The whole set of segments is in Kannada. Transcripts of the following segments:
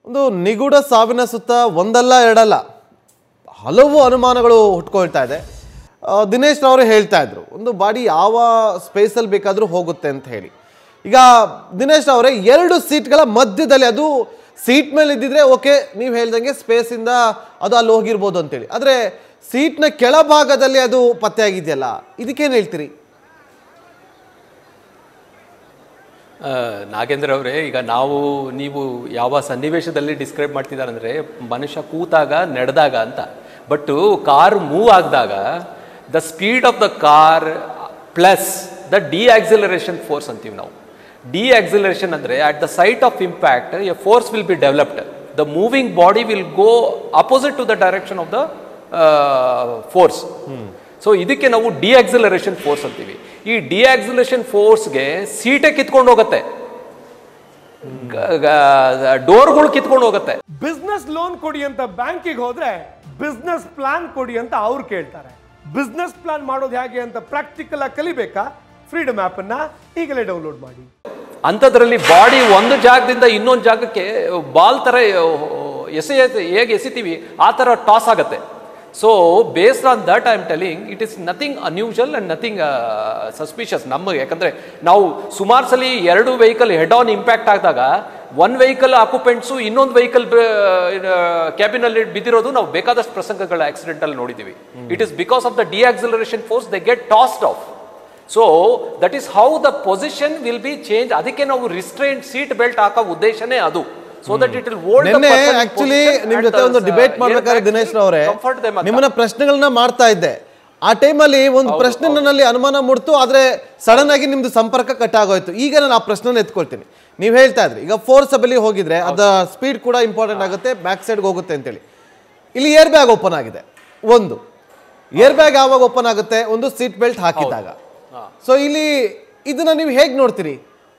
ಒಂದು ನಿಗೂಢ ಸಾವಿನ ಸುತ್ತ ಒಂದಲ್ಲ ಎರಡಲ್ಲ ಹಲವು ಅನುಮಾನಗಳು ಹುಟ್ಕೊಳ್ತಾ ಇದೆ ಆ, ದಿನೇಶ್ ಅವರು ಹೇಳ್ತಾ ಇದ್ರು ಒಂದು ಬಾಡಿ ಯಾವ ಸ್ಪೇಸಲ್ಲಿ ಬೇಕಾದರೂ ಹೋಗುತ್ತೆ ಅಂತ ಹೇಳಿ ಈಗ ದಿನೇಶ್ ಅವರೇ ಎರಡು ಸೀಟ್ಗಳ ಮಧ್ಯದಲ್ಲಿ ಅದು ಸೀಟ್ ಮೇಲೆ ಇದ್ದಿದ್ರೆ ಓಕೆ ನೀವು ಹೇಳ್ದಂಗೆ ಸ್ಪೇಸಿಂದ ಅದು ಅಲ್ಲಿ ಹೋಗಿರ್ಬೋದು ಅಂತೇಳಿ ಆದರೆ ಸೀಟ್ನ ಕೆಳಭಾಗದಲ್ಲಿ ಅದು ಪತ್ತೆಯಾಗಿದೆಯಲ್ಲ ಇದಕ್ಕೇನು ಹೇಳ್ತೀರಿ ಆ, ನಾಗೇಂದ್ರ ಅವರೇ ಈಗ ನಾವು ನೀವು ಯಾವ ಸನ್ನಿವೇಶದಲ್ಲಿ ಡಿಸ್ಕ್ರೈಬ್ ಮಾಡ್ತಿದ್ದಾರೆ ಅಂದರೆ ಮನುಷ್ಯ ಕೂತಾಗ ನಡೆದಾಗ ಅಂತ ಬಟ್ ಕಾರ್ ಮೂವ್ ಆಗಿದಾಗ the speed of the car plus the deceleration force ಅಂತೀವಿ ನಾವು ಡಿ ಆಕ್ಸಿಲರೇಷನ್ ಅಂದರೆ at the site of impact a force will be developed the moving body will go opposite to the direction of the force so ಇದಕ್ಕೆ ನಾವು ಡಿ ಆಕ್ಸಿಲರೇಷನ್ ಫೋರ್ಸ್ ಅಂತೀವಿ ಈ ಡಿ ಆಕ್ಸಿಲರೇಷನ್ ಫೋರ್ಸ್ಗೆ ಸೀಟೇ ಕಿತ್ಕೊಂಡು ಹೋಗುತ್ತೆ ಡೋರ್ಗಳು ಕಿತ್ಕೊಂಡು ಹೋಗುತ್ತೆ ಬಿಸ್ನೆಸ್ ಲೋನ್ ಕೊಡಿ ಅಂತ ಬ್ಯಾಂಕಿಗೆ ಹೋದ್ರೆ ಬಿಸ್ನೆಸ್ ಪ್ಲಾನ್ ಕೊಡಿ ಅಂತ ಅವ್ರು ಕೇಳ್ತಾರೆ ಬಿಸ್ನೆಸ್ ಪ್ಲಾನ್ ಮಾಡೋದು ಹೇಗೆ ಅಂತ ಪ್ರಾಕ್ಟಿಕಲ್ ಆಗಿ ಕಲಿಬೇಕಾ ಫ್ರೀಡಮ್ ಆಪ್ ಅನ್ನ ಈಗಲೇ ಡೌನ್ಲೋಡ್ ಮಾಡಿ ಅಂಥದ್ರಲ್ಲಿ ಬಾಡಿ ಒಂದು ಜಾಗದಿಂದ ಇನ್ನೊಂದು ಜಾಗಕ್ಕೆ ಬಾಲ್ ಥರ ಎಸೆ ಹೇಗೆ ಎಸಿತೀವಿ ಆ ಥರ ಟಾಸ್ ಆಗುತ್ತೆ so based on that I am telling it is nothing unusual and nothing suspicious ನಮ್ಮ ಯಾಕಂದ್ರೆ ನಾವು ಸುಮಾರು ಸಲ ಎರಡು ವೆಹಿಕಲ್ ಹೆಡ್ ಆನ್ ಇಂಪ್ಯಾಕ್ಟ್ ಆದಾಗ ಒನ್ ವೆಹಿಕಲ್ ಆಕ್ಯುಪೆಂಟ್ಸು ಇನ್ನೊಂದು ವೆಹಿಕಲ್ ಕ್ಯಾಬಿನಲ್ಲಿ ಬಿದ್ದಿರೋದು ನಾವು ಬೇಕಾದಷ್ಟು ಪ್ರಸಂಗಗಳ ಆಕ್ಸಿಡೆಂಟ್ ಅಲ್ಲಿ ನೋಡಿದ್ದೀವಿ it is because of the deceleration force they get tossed off so that is how the position will be change ಅದಕ್ಕೆ ನಾವು ರಿಸ್ಟ್ರೈಂಟ್ ಸೀಟ್ ಬೆಲ್ಟ್ ಹಾಕೋ ಉದ್ದೇಶನೇ ಅದು so that it will hold ನಿನ್ನೆ ಆಕ್ಚುಲಿ ನಿಮ್ ಜೊತೆ ಒಂದು ಡಿಬೇಟ್ ಮಾಡ್ಬೇಕಾದ್ರೆ ದಿನೇಶ್ ಅವರೇ ನಿಮ್ಮನ್ನ ಪ್ರಶ್ನೆಗಳನ್ನ ಮಾಡ್ತಾ ಇದ್ದೆ ಆ ಟೈಮಲ್ಲಿ ಒಂದು ಪ್ರಶ್ನೆ ನನ್ನಲ್ಲಿ ಅನುಮಾನ ಮೂಡ್ತು ಆದ್ರೆ ಸಡನ್ ಆಗಿ ನಿಮ್ದು ಸಂಪರ್ಕ ಕಟ್ ಆಗೋಯ್ತು ಈಗ ನಾನು ಆ ಪ್ರಶ್ನೆನ ಎತ್ಕೊಳ್ತೀನಿ ನೀವು ಹೇಳ್ತಾ ಇದ್ರಿ ಈಗ ಫೋರ್ಸ್ ಅಲ್ಲಿ ಹೋಗಿದ್ರೆ ಅದ ಸ್ಪೀಡ್ ಕೂಡ ಇಂಪಾರ್ಟೆಂಟ್ ಆಗುತ್ತೆ ಬ್ಯಾಕ್ ಸೈಡ್ಗೆ ಹೋಗುತ್ತೆ ಅಂತೇಳಿ ಇಲ್ಲಿ ಏರ್ ಬ್ಯಾಗ್ ಓಪನ್ ಆಗಿದೆ ಒಂದು ಏರ್ ಬ್ಯಾಗ್ ಯಾವಾಗ ಓಪನ್ ಆಗುತ್ತೆ ಒಂದು ಸೀಟ್ ಬೆಲ್ಟ್ ಹಾಕಿದಾಗ ಸೊ ಇಲ್ಲಿ ಇದನ್ನ ನೀವು ಹೇಗ್ ನೋಡ್ತೀರಿ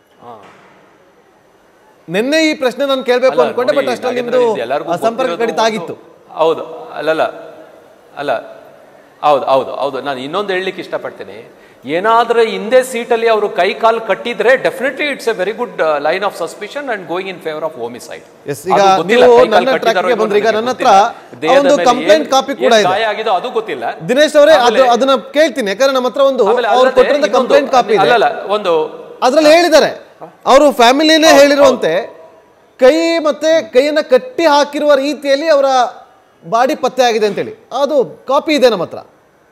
ನಿನ್ನೆ ಈ ಪ್ರಶ್ನೆ ನಾನು ಕೇಳಬೇಕು ಅನ್ಕೊಂಡೆ ಬಟ್ ಅಷ್ಟರಲ್ಲಿ ನಿಮ್ದು ಆ ಸಂಪರ್ಕ ಕಡಿತ ಆಗಿತ್ತು ಹೌದು ಅಲ್ಲಲ್ಲ ಅಲ್ಲ ಹೌದು ಹೌದು ಹೌದು ನಾನು ಇನ್ನೊಂದು ಹೇಳಲಿಕ್ಕೆ ಇಷ್ಟಪಡ್ತೀನಿ ಏನಾದ್ರೆ ಹಿಂದೆ ಸೀಟಲ್ಲಿ ಅವರು ಕೈ ಕಾಲು ಕಟ್ಟಿದ್ರೆ definitely it's a very good line of suspicion and going in favour of homicide Yes, ಈಗ ನೀವು ನನ್ನ track ಗೆ ಬಂದ್ರಿ. ಈಗ ನನ್ನ ಹತ್ರ ಒಂದು complaint copy ಕೂಡ ಇದೆ. ಗಾಯ ಆಗಿದೋ ಅದು ಗೊತ್ತಿಲ್ಲ ದಿನೇಶ್ ಅವರೇ ಅದು ಆಮೇಲೆ- ಅದನ್ನ ಕೇಳ್ತೀನಿ ಯಾಕಂದ್ರೆ ನಮ್ಮ ಹತ್ರ ಒಂದು ಆಮೇಲೆ ಅವ್ರು ಅಲ್ಲದೆ ಕೊಟ್ಟಿರೋ ಇನ್ನೊಂದು- ಕಂಪ್ಲೇಂಟ್ ಕಾಪಿ ಇದೆ ಅಲ್ಲಲ್ಲ ಒಂದು ಅದ್ರಲ್ಲಿ ಹೇಳಿದ್ದಾರೆ ಅವರು ಫ್ಯಾಮಿಲಿನೇ ಹೇಳಿರುವಂತೆ ಕೈ ಮತ್ತೆ ಕೈಯನ್ನ ಕಟ್ಟಿ ಹಾಕಿರುವ ರೀತಿಯಲ್ಲಿ ಅವರ ಬಾಡಿ ಪತ್ತೆ ಆಗಿದೆ ಅಂತೇಳಿ ಅದು ಕಾಪಿ ಇದೆ ನಮ್ಮ ಹತ್ರ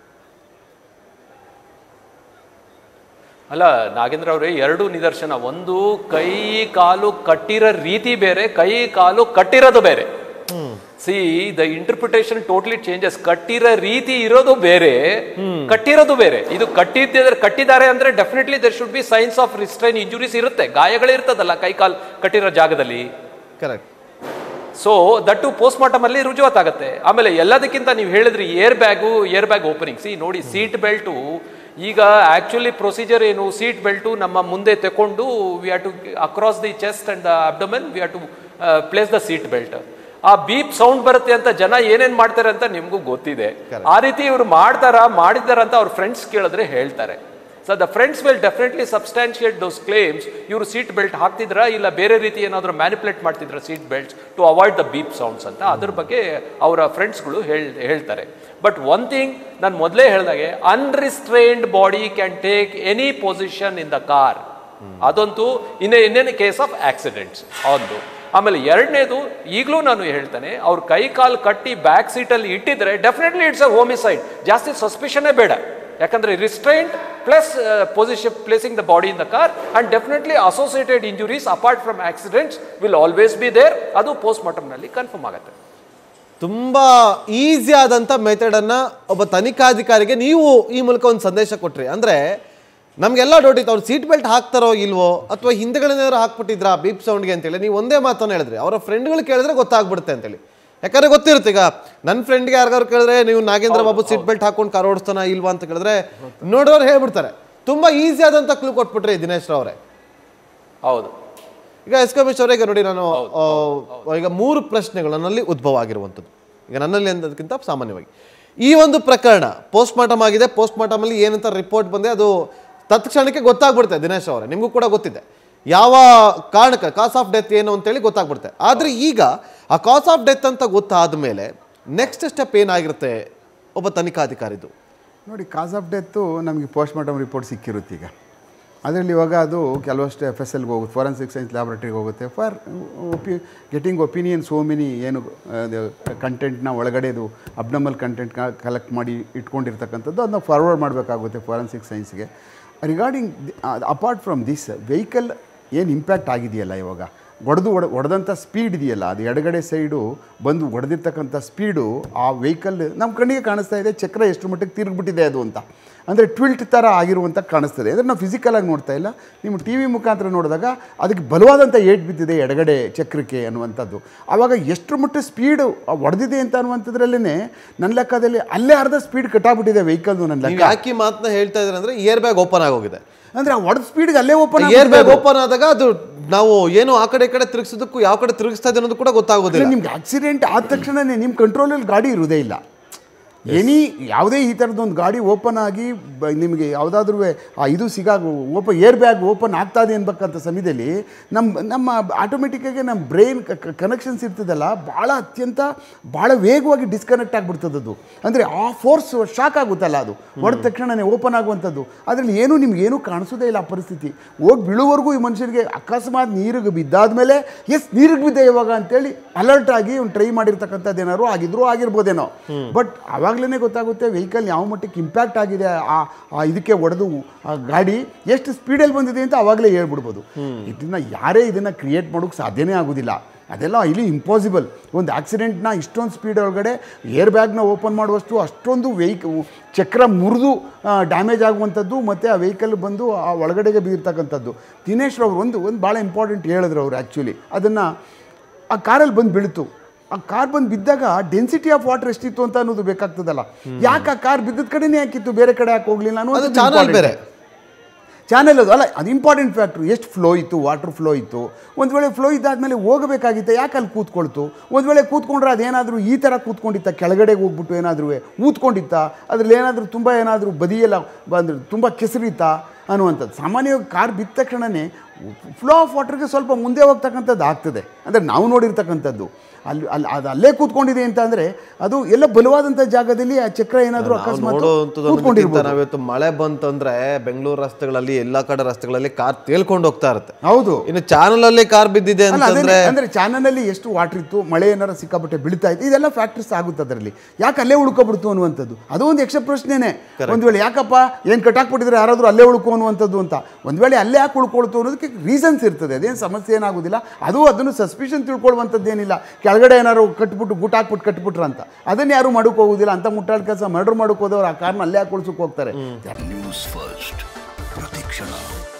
ಅಲ್ಲ ನಾಗೇಂದ್ರ ಅವರೇ ಎರಡು ನಿದರ್ಶನ ಒಂದು ಕೈ ಕಾಲು ಕಟ್ಟಿರೋ ರೀತಿ ಬೇರೆ ಕೈ ಕಾಲು ಕಟ್ಟಿರೋದು ಬೇರೆ see the interpretation totally changes ಕಟ್ಟಿರೋ ರೀತಿ ಇರೋದು ಬೇರೆ ಕಟ್ಟಿರೋದು ಬೇರೆ ಇದು ಕಟ್ಟಿದ್ದರೆ ಕಟ್ಟಿದ್ದಾರೆ ಅಂದ್ರೆ definitely there should be signs of restrain injuries ಇರುತ್ತೆ ಗಾಯಗಳಿರ್ತದಲ್ಲ ಕೈ ಕಾಲು ಕಟ್ಟಿರೋ ಜಾಗದಲ್ಲಿ correct so that post mortem ಅಲ್ಲಿ ರುಜುವಾತಾಗುತ್ತೆ ಆಮೇಲೆ ಎಲ್ಲದಕ್ಕಿಂತ ನೀವು ಹೇಳಿದ್ರಿ air bag air bag opening ಸಿ ನೋಡಿ ಸೀಟ್ ಬೆಲ್ಟು ಈಗ ಆಕ್ಚುಲಿ ಪ್ರೊಸೀಜರ್ ಏನು ಸೀಟ್ ಬೆಲ್ಟು ನಮ್ಮ ಮುಂದೆ ತಕೊಂಡು we have to across the chest and the abdomen we have to place the seat belt ಆ ಬೀಪ್ ಸೌಂಡ್ ಬರುತ್ತೆ ಅಂತ ಜನ ಏನೇನ್ ಮಾಡ್ತಾರೆ ಅಂತ ನಿಮ್ಗೂ ಗೊತ್ತಿದೆ ಆ ರೀತಿ ಇವ್ರು ಮಾಡ್ತಾರ ಮಾಡಿದಾರ ಅಂತ ಅವ್ರ ಫ್ರೆಂಡ್ಸ್ ಕೇಳಿದ್ರೆ ಹೇಳ್ತಾರೆ so the friends will definitely substantiate those claims ಇವರು ಸೀಟ್ ಬೆಲ್ಟ್ ಹಾಕ್ತಿದ್ರ ಇಲ್ಲ ಬೇರೆ ರೀತಿ ಏನಾದರೂ ಮ್ಯಾನಿಪುಲೇಟ್ ಮಾಡ್ತಿದ್ರ seat belts to avoid the beep sounds ಅಂತ ಅದ್ರ ಬಗ್ಗೆ ಅವರ ಫ್ರೆಂಡ್ಸ್ಗಳು ಹೇಳ್ ಹೇಳ್ತಾರೆ ಬಟ್ ಒನ್ ಥಿಂಗ್ ನಾನು ಮೊದಲೇ ಹೇಳ್ದಾಗೆ unrestrained body can take any position in the car ಅದಂತೂ ಇನ್ ಇನ್ನೇನು ಕೇಸ್ ಆಫ್ ಆಕ್ಸಿಡೆಂಟ್ಸ್ ಒಂದು ಆಮೇಲೆ ಎರಡನೇದು ಈಗಲೂ ನಾನು ಹೇಳ್ತೇನೆ ಅವ್ರ ಕೈ ಕಾಲು ಕಟ್ಟಿ ಬ್ಯಾಕ್ ಸೀಟಲ್ಲಿ ಇಟ್ಟಿದ್ರೆ ಡೆಫಿನೆಟ್ಲಿ ಇಟ್ಸ್ ಅ ಹೋಮಿಸೈಡ್ ಜಾಸ್ತಿ ಸಸ್ಪಿಷನ್ನೇ ಬೇಡ ಯಾಕಂದ್ರೆ restraint plus position placing the body in the car and definitely associated injuries apart from accidents will always be there ಅದು ಪೋಸ್ಟ್ ಮಾರ್ಟಮ್ನಲ್ಲಿ ಕನ್ಫರ್ಮ್ ಆಗುತ್ತೆ ತುಂಬಾ ಈಸಿ ಆದಂತ ಮೆಥಡ್ ಅನ್ನ ಒಬ್ಬ ತನಿಖಾಧಿಕಾರಿಗೆ ನೀವು ಈ ಮೂಲಕ ಒಂದು ಸಂದೇಶ ಕೊಟ್ರಿ ಅಂದ್ರೆ ನಮ್ಗೆಲ್ಲ ಡೌಟ್ ಇತ್ತು ಅವ್ರು ಸೀಟ್ ಬೆಲ್ಟ್ ಹಾಕ್ತಾರೋ ಇಲ್ವೋ ಅಥವಾ ಹಿಂದೆಗಳೇನಾದ್ರು ಹಾಕ್ಬಿಟ್ಟಿದ್ರಾ ಬೀಪ್ ಸೌಂಡ್ಗೆ ಅಂತೇಳಿ ನೀವು ಒಂದೇ ಮಾತನ್ನು ಹೇಳಿದ್ರಿ ಅವರ ಫ್ರೆಂಡ್ಗಳು ಕೇಳಿದ್ರೆ ಗೊತ್ತಾಗ್ಬಿಡುತ್ತೆ ಅಂತೇಳಿ ಯಾಕಂದ್ರೆ ಗೊತ್ತಿರುತ್ತೆ ಈಗ ನನ್ನ ಫ್ರೆಂಡ್ಗೆ ಯಾರಿಗಾರು ಕೇಳಿದ್ರೆ ನೀವು ನಾಗೇಂದ್ರ ಬಾಬು ಸೀಟ್ ಬೆಲ್ಟ್ ಹಾಕೊಂಡು ಕಾರ್ ಓಡಿಸ್ತಾನ ಇಲ್ವಾ ಅಂತ ಕೇಳಿದ್ರೆ ನೋಡೋರು ಹೇಳ್ಬಿಡ್ತಾರೆ ತುಂಬಾ ಈಸಿ ಆದಂತ ಕ್ಲೂ ಕೊಟ್ಬಿಟ್ರಿ ದಿನೇಶ್ ಅವರೇ ಹೌದು ಈಗ ಎಸ್ ಕಮಿಷ್ ಅವರೇ ಈಗ ನೋಡಿ ನಾನು ಆ, ಈಗ ಮೂರು ಪ್ರಶ್ನೆಗಳು ನನ್ನಲ್ಲಿ ಉದ್ಭವ ಆಗಿರುವಂಥದ್ದು ಈಗ ನನ್ನಲ್ಲಿ ಅನ್ನೋದಕ್ಕಿಂತ ಸಾಮಾನ್ಯವಾಗಿ ಈ ಒಂದು ಪ್ರಕರಣ ಪೋಸ್ಟ್ ಮಾರ್ಟಮ್ ಆಗಿದೆ ಪೋಸ್ಟ್ ಮಾರ್ಟಮ್ ಅಲ್ಲಿ ಏನಂತ ರಿಪೋರ್ಟ್ ಬಂದೆ ಅದು ತತ್ಕ್ಷಣಕ್ಕೆ ಗೊತ್ತಾಗ್ಬಿಡುತ್ತೆ ದಿನೇಶ್ ಅವರೇ ನಿಮಗೂ ಕೂಡ ಗೊತ್ತಿದೆ ಯಾವ ಕಾರಣಕ್ಕೆ ಕಾಸ್ ಆಫ್ ಡೆತ್ ಏನು ಅಂತೇಳಿ ಗೊತ್ತಾಗ್ಬಿಡುತ್ತೆ ಆದರೆ ಈಗ ಆ ಕಾಸ್ ಆಫ್ ಡೆತ್ ಅಂತ ಗೊತ್ತಾದ ಮೇಲೆ ನೆಕ್ಸ್ಟ್ ಸ್ಟೆಪ್ ಏನಾಗಿರುತ್ತೆ ಒಬ್ಬ ತನಿಖಾಧಿಕಾರಿದು ನೋಡಿ ಕಾಸ್ ಆಫ್ ಡೆತ್ತು ನಮಗೆ ಪೋಸ್ಟ್ ಮಾರ್ಟಮ್ ರಿಪೋರ್ಟ್ ಸಿಕ್ಕಿರುತ್ತೆ ಈಗ ಅದರಲ್ಲಿ ಇವಾಗ ಅದು ಕೆಲವಷ್ಟು ಎಫ್ ಎಸ್ ಎಲ್ಗೆ ಹೋಗುತ್ತೆ ಫಾರೆನ್ಸಿಕ್ ಸೈನ್ಸ್ ಲ್ಯಾಬ್ರೇಟ್ರಿಗೆ ಹೋಗುತ್ತೆ ಫಾರ್ ಒಪಿ ಗೆಟಿಂಗ್ ಒಪಿನಿಯನ್ ಸೋ ಮೆನಿ ಏನು ಕಂಟೆಂಟ್ನ ಒಳಗಡೆದು ಅಬ್ನಮಲ್ ಕಂಟೆಂಟ್ ಕಲೆಕ್ಟ್ ಮಾಡಿ ಇಟ್ಕೊಂಡಿರ್ತಕ್ಕಂಥದ್ದು ಅದನ್ನ ಫಾರ್ವರ್ಡ್ ಮಾಡಬೇಕಾಗುತ್ತೆ ಫಾರೆನ್ಸಿಕ್ ಸೈನ್ಸ್ಗೆ regarding apart from this vehicle ಏನು ಇಂಪ್ಯಾಕ್ಟ್ ಆಗಿದೆಯಲ್ಲ ಇವಾಗ ಹೊಡೆದು ಹೊಡೆ ಹೊಡೆದಂಥ ಸ್ಪೀಡ್ ಇದೆಯಲ್ಲ ಅದು ಎಡಗಡೆ ಸೈಡು ಬಂದು ಹೊಡೆದಿರ್ತಕ್ಕಂಥ ಸ್ಪೀಡು ಆ ವೆಹಿಕಲ್ ನಮ್ಮ ಕಣ್ಣಿಗೆ ಕಾಣಿಸ್ತಾ ಇದೆ ಚಕ್ರ ಎಷ್ಟು ಮಟ್ಟಿಗೆ ತಿರುಗಿಬಿಟ್ಟಿದೆ ಅದು ಅಂತ ಅಂದರೆ ಟ್ವಿಲ್ಟ್ ಥರ ಆಗಿರುವಂಥ ಕಾಣಿಸ್ತದೆ ಅಂದರೆ ನಾವು ಫಿಸಿಕಲಾಗಿ ನೋಡ್ತಾ ಇಲ್ಲ ನಿಮ್ಮ ಟಿ ವಿ ಮುಖಾಂತರ ನೋಡಿದಾಗ ಅದಕ್ಕೆ ಬಲವಾದಂಥ ಏಟ್ ಬಿದ್ದಿದೆ ಎಡಗಡೆ ಚಕ್ರಕ್ಕೆ ಅನ್ನುವಂಥದ್ದು ಆವಾಗ ಎಷ್ಟು ಮಟ್ಟ ಸ್ಪೀಡು ಹೊಡೆದಿದೆ ಅಂತ ಅನ್ನುವಂಥದ್ರಲ್ಲೇ ನನ್ನ ಲೆಕ್ಕದಲ್ಲಿ ಅಲ್ಲೇ ಅರ್ಧ ಸ್ಪೀಡ್ ಕಟ್ಟಾಗ್ಬಿಟ್ಟಿದೆ ವೆಹಿಕಲ್ದು ನನ್ನ ನೀವು ಲೆಕ್ಕ ಯಾಕೆ ಈ ಮಾತನ್ನ ಹೇಳ್ತಾ ಇದ್ರೆ ಅಂದ್ರೆ ಇಯರ್ ಬ್ಯಾಗ್ ಓಪನ್ ಆಗೋಗಿದೆ ಅಂದರೆ ಆ ಹೊಡೆದ ಸ್ಪೀಡ್ಗೆ ಅಲ್ಲೇ ಓಪನ್ ಇಯರ್ ಬ್ಯಾಗ್ ಓಪನ್ ಆದಾಗ ಅದು ನಾವು ಏನು ಆ ಕಡೆ ಈ ಕಡೆ ತಿರುಗಿಸೋದಕ್ಕೂ ಯಾವ ಕಡೆ ತಿರುಗಿಸ್ತಾ ಇದೆ ಅನ್ನೋದು ಕೂಡ ಗೊತ್ತಾಗೋದಿಲ್ಲ ನಿಮ್ಗೆ ಆಕ್ಸಿಡೆಂಟ್ ಆದ ತಕ್ಷಣನೇ ನಿಮ್ಮ ಕಂಟ್ರೋಲಲ್ಲಿ ಗಾಡಿ ಇರೋದೇ ಇಲ್ಲ ಎನಿ ಯಾವುದೇ ಈ ಥರದ್ದೊಂದು ಗಾಡಿ ಓಪನ್ ಆಗಿ ಬ ನಿಮಗೆ ಯಾವುದಾದ್ರೂ ಆ ಇದು ಸಿಗಾಗ ಓಪನ್ ಏರ್ ಬ್ಯಾಗ್ ಓಪನ್ ಆಗ್ತಾ ಇದೆ ಅನ್ಬೇಕಂತ ಸಮಯದಲ್ಲಿ ನಮ್ಮ ನಮ್ಮ ಆಟೋಮೆಟಿಕ್ಕಾಗಿ ನಮ್ಮ ಬ್ರೈನ್ ಕನೆಕ್ಷನ್ಸ್ ಇರ್ತದಲ್ಲ ಭಾಳ ಅತ್ಯಂತ ಭಾಳ ವೇಗವಾಗಿ ಡಿಸ್ಕನೆಕ್ಟ್ ಆಗಿಬಿಡ್ತದೆ ಅದು ಅಂದರೆ ಆ ಫೋರ್ಸ್ ಶಾಕ್ ಆಗುತ್ತಲ್ಲ ಅದು ಹೊಡೆದ ತಕ್ಷಣನೇ ಓಪನ್ ಆಗುವಂಥದ್ದು ಅದರಲ್ಲಿ ಏನೂ ನಿಮ್ಗೆ ಏನೂ ಕಾಣಿಸೋದೇ ಇಲ್ಲ ಆ ಪರಿಸ್ಥಿತಿ ಹೋಗಿ ಬೀಳುವವರೆಗೂ ಈ ಮನುಷ್ಯರಿಗೆ ಅಕಸ್ಮಾತ್ ನೀರಿಗೆ ಬಿದ್ದಾದ್ಮೇಲೆ ಎಸ್ ನೀರಿಗೆ ಬಿದ್ದೆ ಇವಾಗ ಅಂತೇಳಿ ಅಲರ್ಟ್ ಆಗಿ ಅವ್ನು ಟ್ರೈ ಮಾಡಿರ್ತಕ್ಕಂಥದ್ದು ಏನಾದ್ರು ಆಗಿದ್ರು ಆಗಿರ್ಬೋದೇನೋ ಬಟ್ ಅವಾಗಲೇ ಗೊತ್ತಾಗುತ್ತೆ ವೆಹಿಕಲ್ ಯಾವ ಮಟ್ಟಕ್ಕೆ ಇಂಪ್ಯಾಕ್ಟ್ ಆಗಿದೆ ಆ ಆ ಇದಕ್ಕೆ ಹೊಡೆದು ಆ ಗಾಡಿ ಎಷ್ಟು ಸ್ಪೀಡಲ್ಲಿ ಬಂದಿದೆ ಅಂತ ಅವಾಗಲೇ ಹೇಳ್ಬಿಡ್ಬೋದು ಇದನ್ನು ಯಾರೇ ಇದನ್ನು ಕ್ರಿಯೇಟ್ ಮಾಡೋಕ್ಕೆ ಸಾಧ್ಯನೇ ಆಗೋದಿಲ್ಲ ಅದೆಲ್ಲ ಇಲ್ಲಿ ಇಂಪಾಸಿಬಲ್ ಒಂದು ಆಕ್ಸಿಡೆಂಟ್ನ ಇಷ್ಟೊಂದು ಸ್ಪೀಡ್ ಒಳಗಡೆ ಏರ್ ಬ್ಯಾಗ್ನ ಓಪನ್ ಮಾಡುವಷ್ಟು ಅಷ್ಟೊಂದು ವೆಹಿಕ್ ಚಕ್ರ ಮುರಿದು ಡ್ಯಾಮೇಜ್ ಆಗುವಂಥದ್ದು ಮತ್ತು ಆ ವೆಹಿಕಲ್ ಬಂದು ಆ ಒಳಗಡೆಗೆ ಬಿದ್ದಿರ್ತಕ್ಕಂಥದ್ದು ದಿನೇಶ್ ರವರು ಒಂದು ಒಂದು ಭಾಳ ಇಂಪಾರ್ಟೆಂಟ್ ಹೇಳಿದ್ರು ಅವರು ಆ್ಯಕ್ಚುಲಿ ಅದನ್ನು ಆ ಕಾರಲ್ಲಿ ಬಂದು ಬೀಳ್ತು ಆ ಕಾರ್ ಬಂದು ಬಿದ್ದಾಗ ಡೆನ್ಸಿಟಿ ಆಫ್ ವಾಟರ್ ಎಷ್ಟಿತ್ತು ಅಂತ ಅನ್ನೋದು ಬೇಕಾಗ್ತದಲ್ಲ ಯಾಕೆ ಆ ಕಾರ್ ಬಿದ್ದದ ಕಡೆನೇ ಯಾಕಿತ್ತು ಬೇರೆ ಕಡೆ ಯಾಕೆ ಹೋಗ್ಲಿಲ್ಲ ಅದು ಅನ್ನೋದು ಚಾನಲ್ ಬೇರೆ ಚಾನೆಲ್ ಅದು ಅಲ್ಲ ಅದು ಇಂಪಾರ್ಟೆಂಟ್ ಫ್ಯಾಕ್ಟ್ರು ಎಷ್ಟು ಫ್ಲೋ ಇತ್ತು ವಾಟರ್ ಫ್ಲೋ ಇತ್ತು ಒಂದು ವೇಳೆ ಫ್ಲೋ ಇದ್ದಾದ್ಮೇಲೆ ಹೋಗಬೇಕಾಗಿತ್ತೆ ಯಾಕೆ ಅಲ್ಲಿ ಕೂತ್ಕೊಳ್ತು ಒಂದು ವೇಳೆ ಕೂತ್ಕೊಂಡ್ರೆ ಅದೇನಾದರೂ ಈ ಥರ ಕೂತ್ಕೊಂಡಿತ್ತ ಕೆಳಗಡೆಗೆ ಹೋಗ್ಬಿಟ್ಟು ಏನಾದರೂ ಊದ್ಕೊಂಡಿತ್ತ ಅದ್ರಲ್ಲಿ ಏನಾದರೂ ತುಂಬ ಏನಾದರೂ ಬದಿಯೆಲ್ಲ ಬಂದ್ರೆ ತುಂಬ ಕೆಸರಿತ್ತಾ ಅನ್ನುವಂಥದ್ದು ಸಾಮಾನ್ಯವಾಗಿ ಕಾರ್ ಬಿದ್ದ ತಕ್ಷಣವೇ ಫ್ಲೋ ಆಫ್ ವಾಟರ್ಗೆ ಸ್ವಲ್ಪ ಮುಂದೆ ಹೋಗ್ತಕ್ಕಂಥದ್ದು ಆಗ್ತದೆ ಅಂದರೆ ನಾವು ನೋಡಿರ್ತಕ್ಕಂಥದ್ದು ಅಲ್ಲಿ ಅಲ್ಲಿ ಅದು ಅಲ್ಲೇ ಕೂತ್ಕೊಂಡಿದೆ ಅಂತ ಅಂದರೆ ಅದು ಎಲ್ಲ ಬಲವಾದಂಥ ಜಾಗದಲ್ಲಿ ಆ ಚಕ್ರ ಏನಾದರೂ ಅಕಸ್ಮಾತ್ ನೋಡುವಂಥದ್ದು ಕೂತ್ಕೊಂಡಿರ್ಬೋದು ನಾವಿವತ್ತು ಮಳೆ ಬಂತಂದ್ರೆ ಬೆಂಗಳೂರು ರಸ್ತೆಗಳಲ್ಲಿ ಎಲ್ಲಾ ಕಡೆ ರಸ್ತೆಗಳಲ್ಲಿ ಕಾರ್ ತೇಲ್ಕೊಂಡು ಹೋಗ್ತಾ ಇರುತ್ತೆ ಹೌದು ಇನ್ನು ಚಾನಲ್ ಅಲ್ಲಿ ಕಾರ್ ಬಿದ್ದಿದೆ ಅಲ್ಲ ಅದೇನೆ, ಅಂತಂದ್ರೆ ಅಂದ್ರೆ ಚಾನಲಲ್ಲಿ ಎಷ್ಟು ವಾಟರ್ ಇತ್ತು ಮಳೆ ಏನಾರ ಸಿಕ್ಕಾಪಟ್ಟೆ ಬೀಳ್ತಾ ಇತ್ತು ಇದೆಲ್ಲ ಫ್ಯಾಕ್ಟರ್ಸ್ ಆಗುತ್ತೆ ಅದರಲ್ಲಿ ಯಾಕೆ ಅಲ್ಲೇ ಉಳ್ಕೊಬಿಡ್ತು ಅನ್ನುವಂಥದ್ದು ಅದು ಒಂದು ಯಕ್ಷ ಪ್ರಶ್ನೆನೇ ಒಂದ್ ವೇಳೆ ಯಾಕಪ್ಪ ಏನು ಕಟ್ಟಾಕ್ಬಿಟ್ಟಿದ್ರೆ ಯಾರಾದರೂ ಅಲ್ಲೇ ಉಳ್ಕೊ ಅನ್ನುವಂಥದ್ದು ಅಂತ ಒಂದ್ ವೇಳೆ ಅಲ್ಲೇ ಯಾಕೆ ಉಳ್ಕೊಳ್ತು ಅನ್ನೋದಕ್ಕೆ ರೀಸನ್ಸ್ ಇರ್ತದೆ ಅದೇನು ಸಮಸ್ಯೆ ಏನಾಗೋದಿಲ್ಲ ಅದು ಅದನ್ನು ಸಸ್ಪಿಷನ್ ತಿಳ್ಕೊಳ್ಳುವಂಥದ್ದೇನಿಲ್ಲ ಕೆಳಗಡೆ ಏನಾದ್ರು ಕಟ್ಬಿಟ್ಟು ಗೂಟ ಹಾಕ್ಬಿಟ್ಟು ಕಟ್ಬಿಟ್ರ ಅಂತ ಅದನ್ನ ಯಾರು ಮಾಡೋಕೆ ಹೋಗೋದಿಲ್ಲ ಅಂತ ಮುಟ್ಟಾಡ್ ಕೆಲಸ ಮರ್ಡರ್ ಮಾಡೋಕೆ ಹೋದವ್ರು ಆ ಕಾರ್ನ ಅಲ್ಲೇ ಹಾಕಿ ಉಳ್ಸೋಕೆ ಹೋಗ್ತಾರೆ ನ್ಯೂಸ್ ಫಸ್ಟ್ ಪ್ರತಿಕ್ಷಣ